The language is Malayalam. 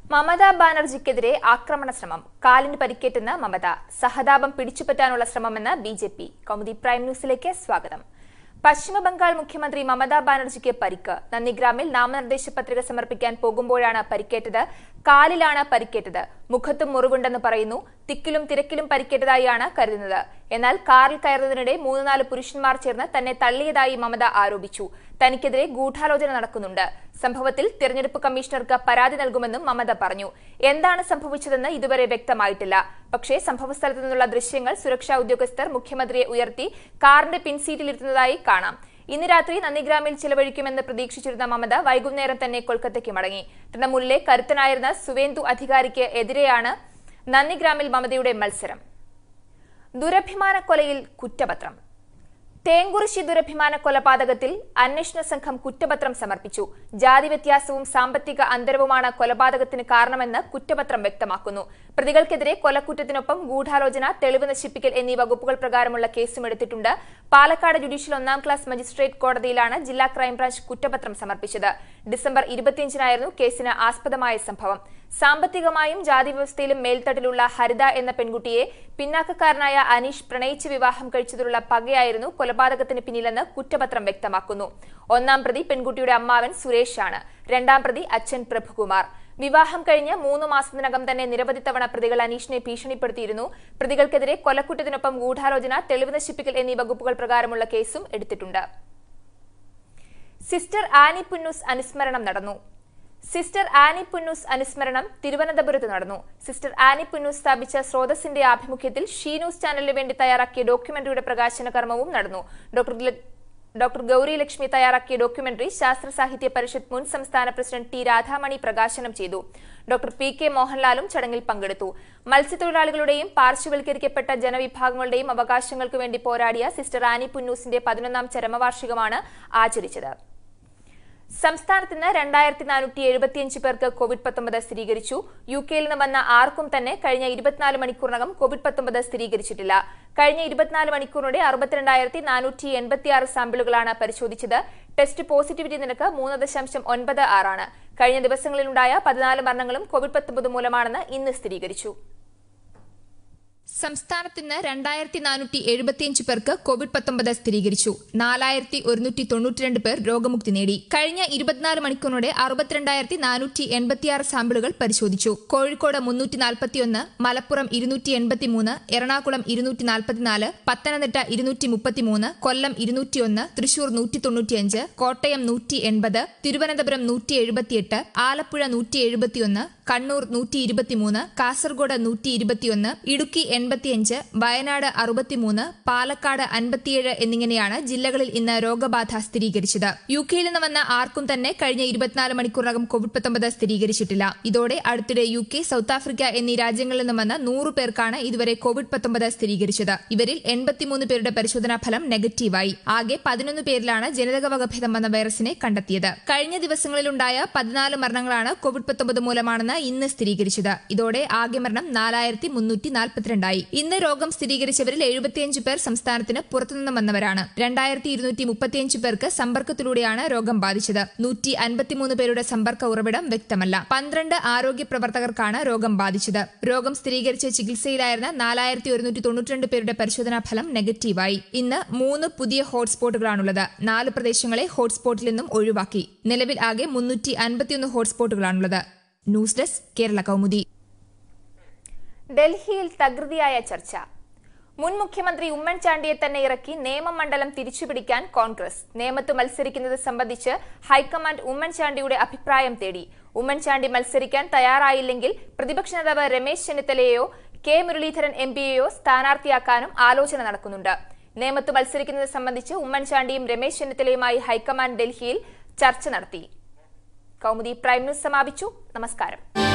മമതാ ബാനർജിക്കെതിരെ ആക്രമണ ശ്രമം കാലിന് പരിക്കേറ്റെന്ന് മമത സഹതാപം പിടിച്ചുപറ്റാനുള്ള ശ്രമമെന്ന് B J P Kaumudi prime ന്യൂസിലേക്ക് സ്വാഗതം പശ്ചിമബംഗാൾ മുഖ്യമന്ത്രി മമതാ ബാനർജിക്ക് പരിക്ക് നന്ദിഗ്രാമിൽ നാമനിർദ്ദേശ പത്രിക സമർപ്പിക്കാൻ പോകുമ്പോഴാണ് പരിക്കേറ്റത് കാലിലാണ് പരിക്കേറ്റത് മുഖത്തും മുറിവുണ്ടെന്ന് പറയുന്നു തിക്കിലും തിരക്കിലും പരിക്കേറ്റതായാണ് കരുതുന്നത് എന്നാൽ കാറിൽ കയറുന്നതിനിടെ മൂന്ന് നാല് പുരുഷന്മാർ ചേർന്ന് തന്നെ തള്ളിയതായി മമത ആരോപിച്ചു തനിക്കെതിരെ ഗൂഢാലോചന നടക്കുന്നുണ്ട് സംഭവത്തിൽ തിരഞ്ഞെടുപ്പ് കമ്മീഷണർക്ക് പരാതി നൽകുമെന്നും മമത പറഞ്ഞു എന്താണ് സംഭവിച്ചതെന്ന് ഇതുവരെ വ്യക്തമായിട്ടില്ല പക്ഷേ സംഭവസ്ഥലത്തു നിന്നുള്ള ദൃശ്യങ്ങൾ സുരക്ഷാ ഉദ്യോഗസ്ഥർ മുഖ്യമന്ത്രിയെ ഉയർത്തി കാറിന്റെ പിൻസീറ്റിലിരുത്തുന്നതായി കാണാം ഇന്ന് രാത്രി നന്ദിഗ്രാമിൽ ചിലവഴിക്കുമെന്ന് പ്രതീക്ഷിച്ചിരുന്ന മമത വൈകുന്നേരം തന്നെ കൊൽക്കത്തയ്ക്ക് മടങ്ങി തൃണമൂലിലെ കരുത്തനായിരുന്ന സുവേന്ദു അധികാരിക്ക് എതിരെയാണ് നന്ദിഗ്രാമിൽ മമതയുടെ മത്സരം ദുരഭിമാന കൊലയിൽ കുറ്റപത്രം തേങ്കുറിശി ദുരഭിമാന കൊലപാതകത്തിൽ അന്വേഷണ സംഘം കുറ്റപത്രം സമർപ്പിച്ചു ജാതി വ്യത്യാസവും സാമ്പത്തിക അന്തരവുമാണ് കൊലപാതകത്തിന് കാരണമെന്ന് കുറ്റപത്രം വ്യക്തമാക്കുന്നു പ്രതികൾക്കെതിരെ കൊലക്കുറ്റത്തിനൊപ്പം ഗൂഢാലോചന തെളിവ് നശിപ്പിക്കൽ എന്നീ വകുപ്പുകൾ പ്രകാരമുള്ള കേസും എടുത്തിട്ടുണ്ട് പാലക്കാട് ജുഡീഷ്യൽ ഒന്നാം ക്ലാസ് മജിസ്ട്രേറ്റ് കോടതിയിലാണ് ജില്ലാ ക്രൈംബ്രാഞ്ച് കുറ്റപത്രം സമർപ്പിച്ചത് ഡിസംബർ ഇരുപത്തിയഞ്ചിനായിരുന്നു കേസിന് ആസ്പദമായ സംഭവം സാമ്പത്തികമായും ജാതി വ്യവസ്ഥയിലും മേൽത്തട്ടിലുള്ള ഹരിത എന്ന പെൺകുട്ടിയെ പിന്നാക്കക്കാരനായ അനീഷ് പ്രണയിച്ച് വിവാഹം കഴിച്ചതിലുള്ള പകയായിരുന്നു കൊലപാതകത്തിന് പിന്നിലെന്ന് കുറ്റപത്രം വ്യക്തമാക്കുന്നു ഒന്നാം പ്രതി പെൺകുട്ടിയുടെ അമ്മാവൻ സുരേഷാണ് രണ്ടാം പ്രതി അച്ഛൻ പ്രഭുകുമാർ വിവാഹം കഴിഞ്ഞ് മൂന്ന് മാസത്തിനകം തന്നെ നിരവധി തവണ പ്രതികൾ അനീഷിനെ ഭീഷണിപ്പെടുത്തിയിരുന്നു പ്രതികൾക്കെതിരെ കൊലക്കുറ്റത്തിനൊപ്പം ഗൂഢാലോചന തെളിവ് നശിപ്പിക്കൽ എന്നീ വകുപ്പുകൾ പ്രകാരമുള്ള കേസും എടുത്തിട്ടുണ്ട് സിസ്റ്റർ ആനി പുന്നൂസ് അനുസ്മരണം നടന്നു സിസ്റ്റർ ആനി പുന്നൂസ് അനുസ്മരണം തിരുവനന്തപുരത്ത് നടന്നു സിസ്റ്റർ ആനി പുന്നൂസ് സ്ഥാപിച്ച സ്രോതസിന്റെ ആഭിമുഖ്യത്തിൽ ഷീ ന്യൂസ് ചാനലിന് വേണ്ടി തയ്യാറാക്കിയ ഡോക്യുമെന്ററിയുടെ പ്രകാശന കർമ്മവും നടന്നു ഡോക്ടർ ല- ഡോക്ടർ ഗൌരി ലക്ഷ്മി തയ്യാറാക്കിയ ഡോക്യുമെന്ററി ശാസ്ത്ര സാഹിത്യ പരിഷത്ത് മുൻ സംസ്ഥാന പ്രസിഡന്റ് ടി രാധാമണി പ്രകാശനം ചെയ്തു ഡോക്ടർ പി കെ മോഹൻലാലും ചടങ്ങിൽ പങ്കെടുത്തു മത്സ്യത്തൊഴിലാളികളുടെയും പാർശ്വവൽക്കരിക്കപ്പെട്ട ജനവിഭാഗങ്ങളുടെയും അവകാശങ്ങൾക്ക് വേണ്ടി പോരാടിയ സിസ്റ്റർ ആനി പുന്നൂസിന്റെ പതിനൊന്നാം ചരമവാർഷികമാണ് ആചരിച്ചത് സംസ്ഥാനത്ത് ഇന്ന് രണ്ടായിരത്തി നാനൂറ്റി എഴുപത്തിയഞ്ച് പേർക്ക് കോവിഡ് പത്തൊമ്പത് സ്ഥിരീകരിച്ചു യു കെയിൽ നിന്ന് വന്ന ആർക്കും തന്നെ കഴിഞ്ഞ ഇരുപത്തിനാല് മണിക്കൂറിനകം കോവിഡ് പത്തൊമ്പത് സ്ഥിരീകരിച്ചിട്ടില്ല കഴിഞ്ഞ ഇരുപത്തിനാല് മണിക്കൂറിനിടെ അറുപത്തിരണ്ടായിരത്തി നാനൂറ്റി എൺപത്തിയാറ് സാമ്പിളുകളാണ് പരിശോധിച്ചത് ടെസ്റ്റ് പോസിറ്റിവിറ്റി നിരക്ക് മൂന്ന് ദശാംശം ഒൻപത് ആറാണ് കഴിഞ്ഞ ദിവസങ്ങളിലുണ്ടായ പതിനാല് മരണങ്ങളും കോവിഡ് പത്തൊമ്പത് മൂലമാണെന്ന് ഇന്ന് സ്ഥിരീകരിച്ചു സംസ്ഥാനത്ത് ഇന്ന് രണ്ടായിരത്തി നാനൂറ്റി എഴുപത്തിയഞ്ച് പേർക്ക് കോവിഡ് പത്തൊമ്പത് സ്ഥിരീകരിച്ചു നാലായിരത്തി ഒരുന്നൂറ്റി തൊണ്ണൂറ്റിരണ്ട് പേർ രോഗമുക്തി നേടി കഴിഞ്ഞ ഇരുപത്തിനാല് മണിക്കൂറിനിടെ അറുപത്തിരണ്ടായിരത്തി നാനൂറ്റി എൺപത്തിയാറ് സാമ്പിളുകൾ പരിശോധിച്ചു കോഴിക്കോട് മുന്നൂറ്റി നാൽപ്പത്തിയൊന്ന് മലപ്പുറം ഇരുന്നൂറ്റി എൺപത്തിമൂന്ന് എറണാകുളം ഇരുന്നൂറ്റി നാൽപ്പത്തിനാല് പത്തനംതിട്ട ഇരുന്നൂറ്റി മുപ്പത്തിമൂന്ന് കൊല്ലം ഇരുന്നൂറ്റിയൊന്ന് തൃശൂർ നൂറ്റി തൊണ്ണൂറ്റിയഞ്ച് കോട്ടയം നൂറ്റി എൺപത് തിരുവനന്തപുരം നൂറ്റി എഴുപത്തിയെട്ട് ആലപ്പുഴ നൂറ്റി എഴുപത്തിയൊന്ന് കണ്ണൂർ നൂറ്റി ഇരുപത്തിമൂന്ന് കാസർഗോഡ് നൂറ്റി ഇരുപത്തിയൊന്ന് ഇടുക്കി എൺപത്തിയഞ്ച് വയനാട് അറുപത്തിമൂന്ന് പാലക്കാട് അൻപത്തിയേഴ് എന്നിങ്ങനെയാണ് ജില്ലകളിൽ ഇന്ന് രോഗബാധ സ്ഥിരീകരിച്ചത് യു കെയിൽ നിന്ന് വന്ന ആർക്കും തന്നെ കഴിഞ്ഞ ഇരുപത്തിനാല് മണിക്കൂറിനകം കോവിഡ് പത്തൊമ്പത് സ്ഥിരീകരിച്ചിട്ടില്ല ഇതോടെ അടുത്തിടെ യു കെ സൌത്ത് ആഫ്രിക്ക എന്നീ രാജ്യങ്ങളിൽ നിന്ന് വന്ന നൂറ് പേർക്കാണ് ഇതുവരെ കോവിഡ് പത്തൊമ്പത് സ്ഥിരീകരിച്ചത് ഇവരിൽ എൺപത്തിമൂന്ന് പേരുടെ പരിശോധനാ ഫലം നെഗറ്റീവായി ആകെ പതിനൊന്ന് പേരിലാണ് ജനിതക വകഭേദം വന്ന വൈറസിനെ കണ്ടെത്തിയത് കഴിഞ്ഞ ദിവസങ്ങളിലുണ്ടായ പതിനാല് മരണങ്ങളാണ് കോവിഡ് പത്തൊമ്പത് മൂലമാണെന്ന് ഇന്ന് സ്ഥിരീകരിച്ചത് ഇതോടെ ആകെ മരണം നാലായിരത്തി മുന്നൂറ്റി നാൽപ്പത്തിരണ്ടായി ഇന്ന് രോഗം സ്ഥിരീകരിച്ചവരിൽ എഴുപത്തിയഞ്ച് പേർ സംസ്ഥാനത്തിന് പുറത്തുനിന്ന് വന്നവരാണ് രണ്ടായിരത്തി ഇരുന്നൂറ്റി മുപ്പത്തിയഞ്ച് പേർക്ക് സമ്പർക്കത്തിലൂടെയാണ് രോഗം ബാധിച്ചത് നൂറ്റി അൻപത്തിമൂന്ന് പേരുടെ സമ്പർക്ക ഉറവിടം വ്യക്തമല്ല പന്ത്രണ്ട് ആരോഗ്യ പ്രവർത്തകർക്കാണ് രോഗം ബാധിച്ചത് രോഗം സ്ഥിരീകരിച്ച് ചികിത്സയിലായിരുന്ന നാലായിരത്തി ഒരുന്നൂറ്റി തൊണ്ണൂറ്റിരണ്ട് പേരുടെ പരിശോധനാ ഫലം നെഗറ്റീവായി ഇന്ന് മൂന്ന് പുതിയ ഹോട്ട്സ്പോട്ടുകളാണുള്ളത് നാല് പ്രദേശങ്ങളെ ഹോട്ട്സ്പോട്ടിൽ നിന്നും ഒഴിവാക്കി നിലവിൽ ആകെ മുന്നൂറ്റി അൻപത്തിയൊന്ന് ഹോട്ട്സ്പോട്ടുകളാണുള്ളത് ന്യൂസ് ഡെസ്ക് കേരള കൗമുദി ഡൽഹിയിൽ തകൃതിയായ ചർച്ച മുൻ മുഖ്യമന്ത്രി ഉമ്മൻചാണ്ടിയെ തന്നെ ഇറക്കി നേമമണ്ഡലം തിരിച്ചുപിടിക്കാൻ കോൺഗ്രസ് നേമത്ത് മത്സരിക്കുന്നത് സംബന്ധിച്ച് ഹൈക്കമാൻഡ് ഉമ്മൻചാണ്ടിയുടെ അഭിപ്രായം തേടി ഉമ്മൻചാണ്ടി മത്സരിക്കാൻ തയ്യാറായില്ലെങ്കിൽ പ്രതിപക്ഷ നേതാവ് രമേശ് ചെന്നിത്തലയെയോ കെ മുരളീധരൻ എം പിയെയോ സ്ഥാനാർത്ഥിയാക്കാനും ആലോചന നടക്കുന്നുണ്ട് നേമത്ത് മത്സരിക്കുന്നത് സംബന്ധിച്ച് ഉമ്മൻചാണ്ടിയും രമേശ് ചെന്നിത്തലയുമായി ഹൈക്കമാൻഡ് ഡൽഹിയിൽ ചർച്ച നടത്തി കൗമുദി പ്രൈം ന്യൂസ് സമാപിച്ചു നമസ്കാരം